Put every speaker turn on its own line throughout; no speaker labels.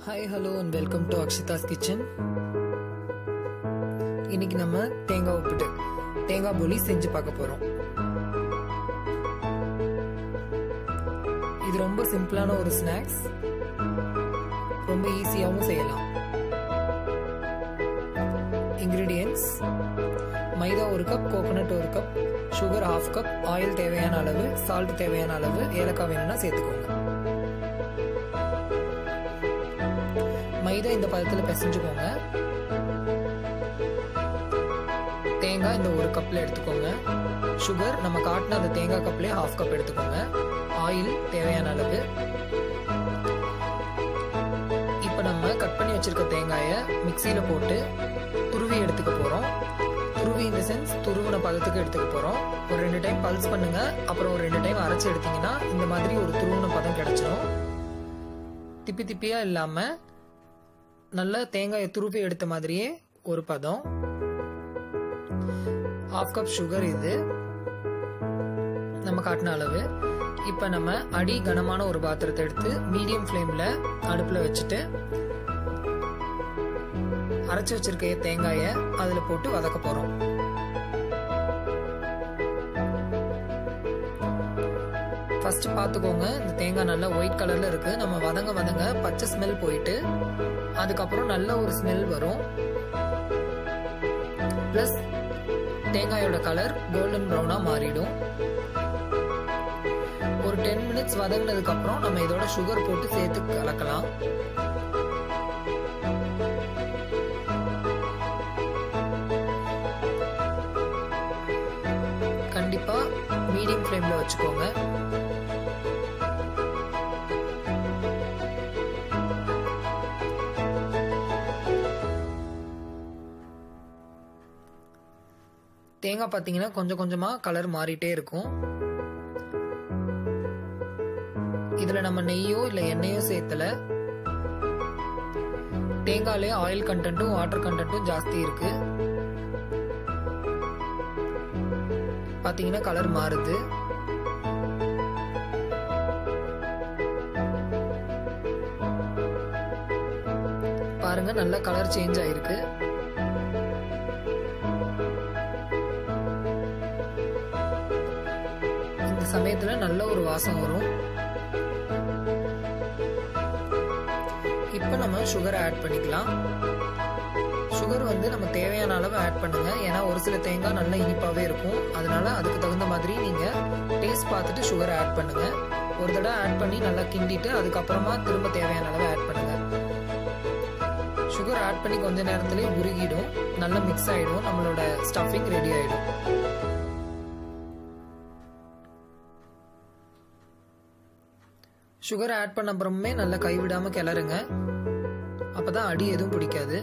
hi hello and welcome to Akshita's kitchen இன்னைக்கு நம்ம தேங்காய் உப்புட்டு தேங்காய் போலி செஞ்சு பார்க்க போறோம் இது ரொம்ப சிம்பிளான ஒரு ஸ்நாக்ஸ் ரொம்ப ஈஸியாகவும் செய்யலாம் இன்கிரீடியன்ஸ் மைதா ஒரு கப் கோகோனட் ஒரு cup sugar half cup oil தேவையான அளவு சால்ட் தேவையான அளவு ஏலக்காய் வேணும்னா சேர்த்துக்கோங்க மைதா இந்த பதத்தில் பிசைஞ்சுக்கோங்க தேங்காய் இந்த ஒரு கப்பில் எடுத்துக்கோங்க சுகர் நம்ம காட்டின அந்த தேங்காய் கப்லேயே ஹாஃப் கப் எடுத்துக்கோங்க ஆயில் தேவையான அளவு இப்போ நம்ம கட் பண்ணி வச்சிருக்க தேங்காயை மிக்சியில் போட்டு துருவி எடுத்துக்க போகிறோம் துருவி இந்த சென்ஸ் துருவின பதத்துக்கு எடுத்துக்க போகிறோம் ஒரு ரெண்டு டைம் பல்ஸ் பண்ணுங்க அப்புறம் ஒரு ரெண்டு டைம் அரைச்சி எடுத்தீங்கன்னா இந்த மாதிரி ஒரு துருவின பதம் கிடைச்சிடும் திப்பி திப்பியாக இல்லாமல் நல்ல தேங்காயை துருவி எடுத்த மாதிரியே ஒரு பதம் ஹாஃப் கப் சுகர் இது நம்ம காட்டின அளவு இப்போ நம்ம அடி கனமான ஒரு பாத்திரத்தை எடுத்து மீடியம் ஃப்ளேமில் அடுப்பில் வச்சுட்டு அரைச்சி வச்சிருக்க தேங்காயை அதில் போட்டு வதக்க போகிறோம் ஃபர்ஸ்ட் பார்த்துக்கோங்க இந்த தேங்காய் நல்லா ஒயிட் கலர்ல இருக்கு நம்ம வதங்க வதங்க பச்சை ஸ்மெல் போயிட்டு அதுக்கப்புறம் நல்ல ஒரு ஸ்மெல் வரும் பிளஸ் தேங்காயோட கலர் கோல்டன் ப்ரௌனா மாறிடும் ஒரு டென் மினிட்ஸ் வதங்கினதுக்கு அப்புறம் நம்ம இதோட சுகர் போட்டு சேர்த்து கலக்கலாம் கண்டிப்பா மீடியம் ஃப்ளேம்ல வச்சுக்கோங்க தேங்காய் பார்த்தீங்கன்னா கொஞ்சம் கொஞ்சமாக கலர் மாறிட்டே இருக்கும் இதில் நம்ம நெய்யோ இல்லை எண்ணெயோ சேர்த்தல தேங்காயிலே ஆயில் கண்டென்ட்டும் வாட்டர் கண்டென்ட்டும் ஜாஸ்தி இருக்கு பார்த்தீங்கன்னா கலர் மாறுது பாருங்க நல்ல கலர் சேஞ்ச் ஆயிருக்கு இந்த சமயத்துல நல்ல ஒரு வாசம் வரும் இப்போ நம்ம சுகர் ஆட் பண்ணிக்கலாம் சுகர் வந்து நம்ம தேவையான அளவு ஆட் பண்ணுங்க ஏன்னா ஒரு சில தேங்காய் நல்லா இனிப்பாவே இருக்கும் அதனால அதுக்கு தகுந்த மாதிரி நீங்க டேஸ்ட் பார்த்துட்டு சுகர் ஆட் பண்ணுங்க ஒரு தடவை ஆட் பண்ணி நல்லா கிண்டிட்டு அதுக்கப்புறமா திரும்ப தேவையான அளவு ஆட் பண்ணுங்க சுகர் ஆட் பண்ணி கொஞ்ச நேரத்திலேயே உருகிடும் நல்லா மிக்ஸ் ஆயிடும் நம்மளோட ஸ்டஃபிங் ரெடி ஆயிடும் சுகர் ஆட் பண்ண அப்புறமே நல்லா கைவிடாம கிளறுங்க அப்பதான் அடி எதுவும் பிடிக்காது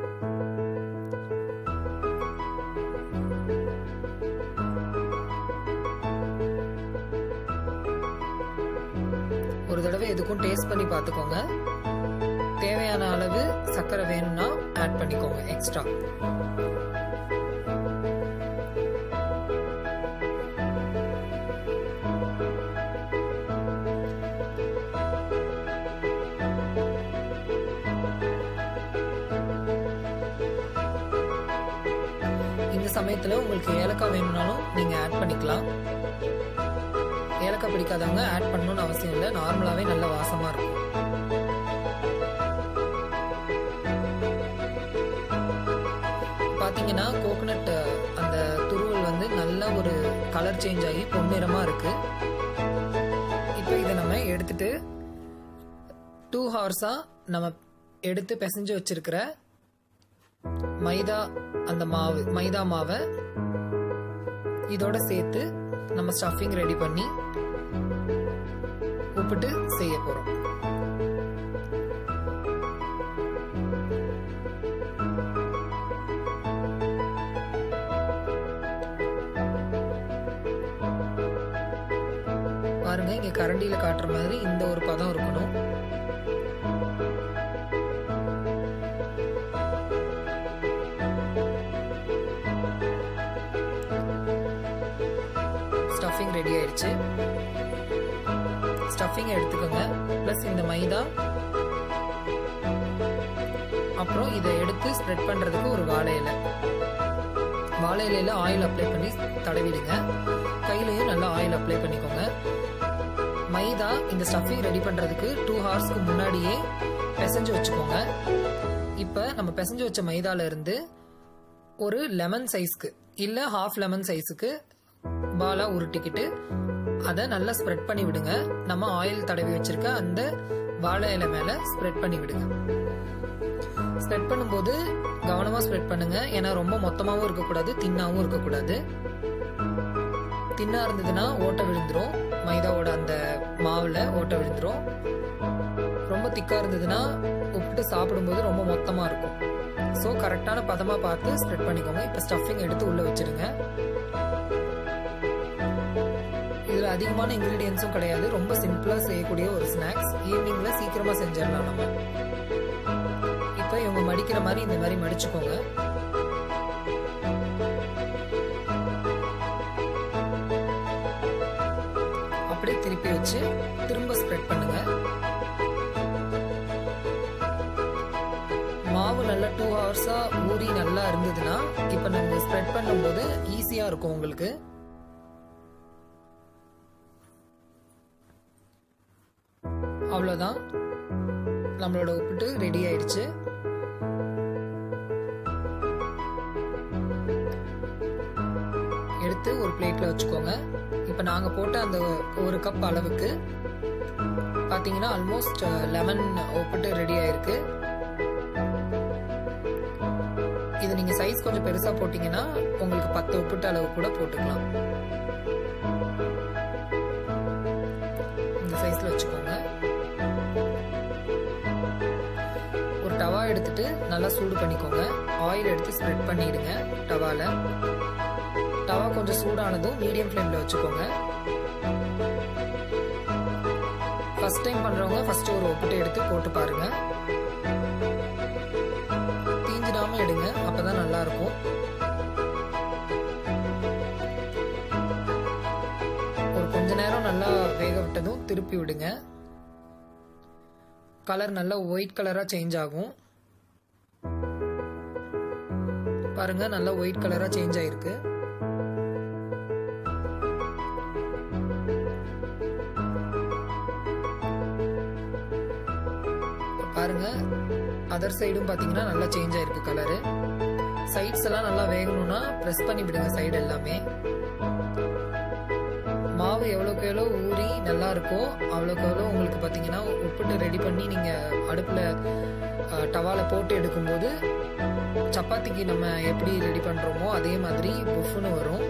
ஒரு தடவை எதுக்கும் டேஸ்ட் பண்ணி பார்த்துக்கோங்க தேவையான அளவு சர்க்கரை வேணும்னா ஆட் பண்ணிக்கோங்க எக்ஸ்ட்ரா இந்த சமயத்துல உங்களுக்கு ஏலக்காய் வேணும்னாலும் நீங்க ஆட் பண்ணிக்கலாம் ஏலக்காய் பிடிக்காதவங்க ஆட் பண்ணணும்னு அவசியம் இல்லை நார்மலாவே நல்ல வாசமா இருக்கும் பாத்தீங்கன்னா கோகனட் அந்த துருவல் வந்து நல்ல ஒரு கலர் சேஞ்ச் ஆகி பொன்னிறமா இருக்கு இப்போ இதை நம்ம எடுத்துட்டு டூ ஹவர்ஸா நம்ம எடுத்து பிசைஞ்சு வச்சிருக்கிற மைதா அந்த மாவு மைதா மாவை இதோட சேர்த்து நம்ம ஸ்டஃபிங் ரெடி பண்ணி உப்பிட்டு செய்ய போறோம் பாருங்க இங்க கரண்டியில காட்டுற மாதிரி இந்த ஒரு பதம் இருக்கணும் ஸ்டஃபிங் ரெடி ஆயிடுச்சு ஸ்டஃபிங் எடுத்துக்கோங்க ப்ளஸ் இந்த மைதா அப்புறம் இதை எடுத்து ஸ்ப்ரெட் பண்ணுறதுக்கு ஒரு வாழை இலை வாழை இலையில ஆயில் அப்ளை பண்ணி தடவிடுங்க கையிலையும் நல்லா ஆயில் அப்ளை பண்ணிக்கோங்க மைதா இந்த ஸ்டஃபிங் ரெடி பண்ணுறதுக்கு டூ ஹவர்ஸ்க்கு முன்னாடியே பிசைஞ்சு வச்சுக்கோங்க இப்போ நம்ம பிசைஞ்சு வச்ச மைதால இருந்து ஒரு லெமன் சைஸ்க்கு இல்லை ஹாஃப் லெமன் சைஸுக்கு பாலா உருட்டிக்கிட்டு அதை நல்லா ஸ்ப்ரெட் பண்ணி விடுங்க நம்ம ஆயில் தடவி வச்சிருக்க அந்த வாழை இலை மேல ஸ்ப்ரெட் பண்ணி விடுங்க ஸ்ப்ரெட் பண்ணும்போது கவனமா ஸ்ப்ரெட் பண்ணுங்க ஏன்னா ரொம்ப மொத்தமாவும் இருக்கக்கூடாது தின்னாவும் இருக்கக்கூடாது தின்னா இருந்ததுன்னா ஓட்டை விழுந்துரும் மைதாவோட அந்த மாவுல ஓட்டை விழுந்துரும் ரொம்ப திக்கா இருந்ததுன்னா உப்பிட்டு சாப்பிடும்போது ரொம்ப மொத்தமா இருக்கும் ஸோ கரெக்டான பதமா பார்த்து ஸ்ப்ரெட் பண்ணிக்கோங்க இப்போ ஸ்டஃபிங் எடுத்து உள்ள வச்சிருங்க இதுல அதிகமான இன்கிரீடியன்ஸும் கிடையாது ரொம்ப சிம்பிளா செய்யக்கூடிய ஒரு ஸ்நாக்ஸ் ஈவினிங்ல சீக்கிரமா செஞ்சிடலாம் நம்ம இப்போ இவங்க மடிக்கிற மாதிரி இந்த மாதிரி மடிச்சுக்கோங்க அப்படியே திருப்பி வச்சு திரும்ப ஸ்ப்ரெட் பண்ணுங்க மாவு நல்லா டூ ஹவர்ஸா ஊறி நல்லா இருந்ததுன்னா இப்போ நம்ம ஸ்ப்ரெட் பண்ணும்போது ஈஸியா இருக்கும் உங்களுக்கு அவ்வளோதான் நம்மளோட உப்பிட்டு ரெடி ஆயிடுச்சு எடுத்து ஒரு பிளேட்ல வச்சுக்கோங்க இப்போ நாங்க போட்ட அந்த ஒரு கப் அளவுக்கு பாத்தீங்கன்னா ஆல்மோஸ்ட் லெமன் உப்பிட்டு ரெடி ஆயிருக்கு இது நீங்க சைஸ் கொஞ்சம் பெருசா போட்டீங்கன்னா உங்களுக்கு பத்து உப்பிட்டு அளவு கூட போட்டுக்கலாம் இந்த சைஸ்ல வச்சுக்கோங்க ஒரு டவா எடுத்துட்டு நல்லா சூடு பண்ணிக்கோங்க ஆயில் எடுத்து ஸ்ப்ரெட் பண்ணிடுங்க டவால டவா கொஞ்சம் சூடானதும் மீடியம் ஃப்ளேம்ல வச்சுக்கோங்க ஃபர்ஸ்ட் டைம் பண்றவங்க ஃபர்ஸ்ட் ஒரு ஒப்பிட்டு எடுத்து போட்டு பாருங்க தீஞ்சிடாம எடுங்க அப்பதான் நல்லா இருக்கும் ஒரு கொஞ்ச நேரம் நல்லா வேக விட்டதும் திருப்பி விடுங்க கலர் நல்லா ஒயிட் கலரா சேஞ்ச் ஆகும் பாருங்க நல்லா ஒயிட் கலரா சேஞ்ச் ஆயிருக்கு பாருங்க அதர் சைடும் பாத்தீங்கன்னா நல்லா சேஞ்ச் ஆயிருக்கு கலரு சைட்ஸ் எல்லாம் நல்லா வேகணும்னா ப்ரெஸ் பண்ணி விடுங்க சைடு எல்லாமே மாவு எவ்வளோக்கு எவ்வளோ ஊறி நல்லா இருக்கோ அவ்வளோக்கு எவ்வளோ உங்களுக்கு பார்த்தீங்கன்னா உப்புட்டு ரெடி பண்ணி நீங்கள் அடுப்பில் டவால போட்டு எடுக்கும்போது சப்பாத்திக்கு நம்ம எப்படி ரெடி பண்ணுறோமோ அதே மாதிரி புஃப்னு வரும்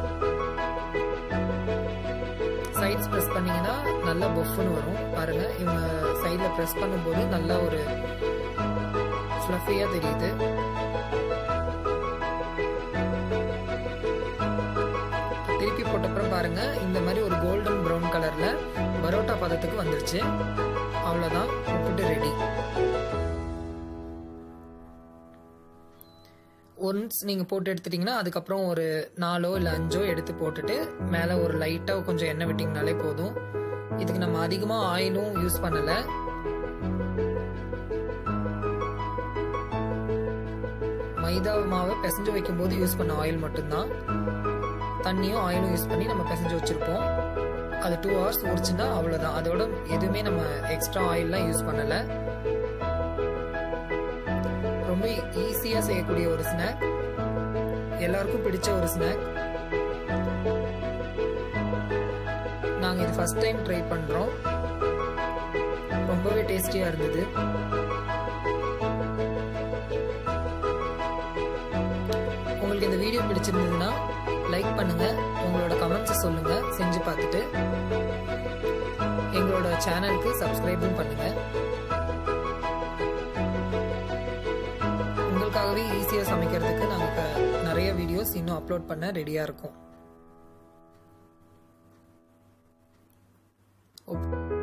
சைட்ஸ் ப்ரெஸ் பண்ணீங்கன்னா நல்லா பொஃப்னு வரும் பாருங்க இவங்க சைடில் ப்ரெஸ் பண்ணும்போது நல்லா ஒரு ஃப்ளஃபியாக தெரியுது திருப்பி போட்டப்புறம் பாருங்க இந்த மாதிரி ஒரு கோல்டன் ப்ரௌன் கலர்ல பரோட்டா பதத்துக்கு வந்துருச்சு அவ்வளோதான் உப்புட்டு ரெடி ஒன்ஸ் நீங்கள் போட்டு எடுத்துட்டீங்கன்னா அதுக்கப்புறம் ஒரு நாலோ இல்லை அஞ்சோ எடுத்து போட்டுட்டு மேலே ஒரு லைட்டாக கொஞ்சம் எண்ணெய் விட்டிங்கனாலே போதும் இதுக்கு நம்ம அதிகமாக ஆயிலும் யூஸ் பண்ணலை மைதா மாவை பிசைஞ்சு வைக்கும் போது யூஸ் பண்ண ஆயில் மட்டும்தான் தண்ணியும் ஆயிலும் யூஸ் பண்ணி நம்ம பிசைஞ்சு வச்சிருப்போம் அது டூ ஹவர்ஸ் ஊறிச்சுன்னா அவ்வளோதான் அதோட எதுவுமே நம்ம எக்ஸ்ட்ரா ஆயில்லாம் யூஸ் பண்ணலை ரொம்ப ஈஸியாக செய்யக்கூடிய ஒரு ஸ்நாக் எல்லாருக்கும் பிடிச்ச ஒரு ஸ்நாக் நாங்கள் இது ஃபர்ஸ்ட் டைம் ட்ரை பண்ணுறோம் ரொம்பவே டேஸ்டியாக இருந்தது உங்களுக்கு இந்த வீடியோ பிடிச்சிருந்ததுன்னா லைக் பண்ணுங்க உங்களோட கமெண்ட்ஸை சொல்லுங்க செஞ்சு பார்த்துட்டு எங்களோட சேனலுக்கு சப்ஸ்கிரைபும் பண்ணுங்க உங்களுக்காகவே ஈஸியாக சமைக்கிறதுக்கு நாங்கள் நிறைய வீடியோஸ் இன்னும் அப்லோட் பண்ண ரெடியாக இருக்கோம்